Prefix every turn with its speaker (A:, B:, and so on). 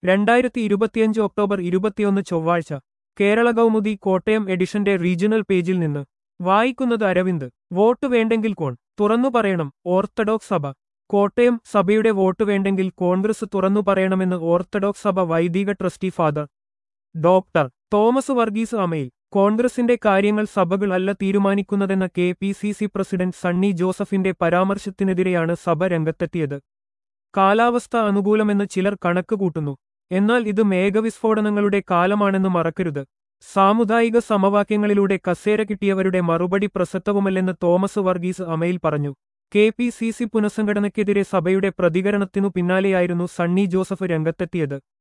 A: രണ്ടായിരത്തി ഇരുപത്തിയഞ്ച് ഒക്ടോബർ ഇരുപത്തിയൊന്ന് ചൊവ്വാഴ്ച കേരള കൗമുദി കോട്ടയം എഡിഷന്റെ റീജിയണൽ പേജിൽ നിന്ന് വായിക്കുന്നത് അരവിന്ദ് വോട്ട് വേണ്ടെങ്കിൽ കോൺ തുറന്നു പറയണം ഓർത്തഡോക്സ് സഭ കോട്ടയം സഭയുടെ വോട്ട് വേണ്ടെങ്കിൽ കോൺഗ്രസ് തുറന്നു പറയണമെന്ന് ഓർത്തഡോക്സ് സഭ വൈദിക trustee father doctor Thomas Varghese Amayil കോൺഗ്രസിന്റെ കാര്യങ്ങൾ സഭകൾ അല്ല തീരുമാനിക്കുന്നതെന്ന K P C C president Sunny ജോസഫിന്റെ പരാമർശത്തിനെതിരെയാണ് സഭ രംഗത്തെത്തിയത് കാലാവസ്ഥ അനുകൂലമെന്ന് ചിലർ കണക്ക് കൂട്ടുന്നു എന്നാൽ ഇത് മേഘവിസ്ഫോടനങ്ങളുടെ കാലമാണെന്ന് മറക്കരുത് സാമുദായിക സമവാക്യങ്ങളിലൂടെ കസേര കിട്ടിയവരുടെ മറുപടി പ്രസക്തവുമല്ലെന്ന് തോമസ് വർഗീസ് അമയിൽ പറഞ്ഞു കെ പി സി സി പുനഃസംഘടനയ്ക്കെതിരെ സഭയുടെ പ്രതികരണത്തിനു പിന്നാലെയായിരുന്നു സണ്ണി ജോസഫ് രംഗത്തെത്തിയത്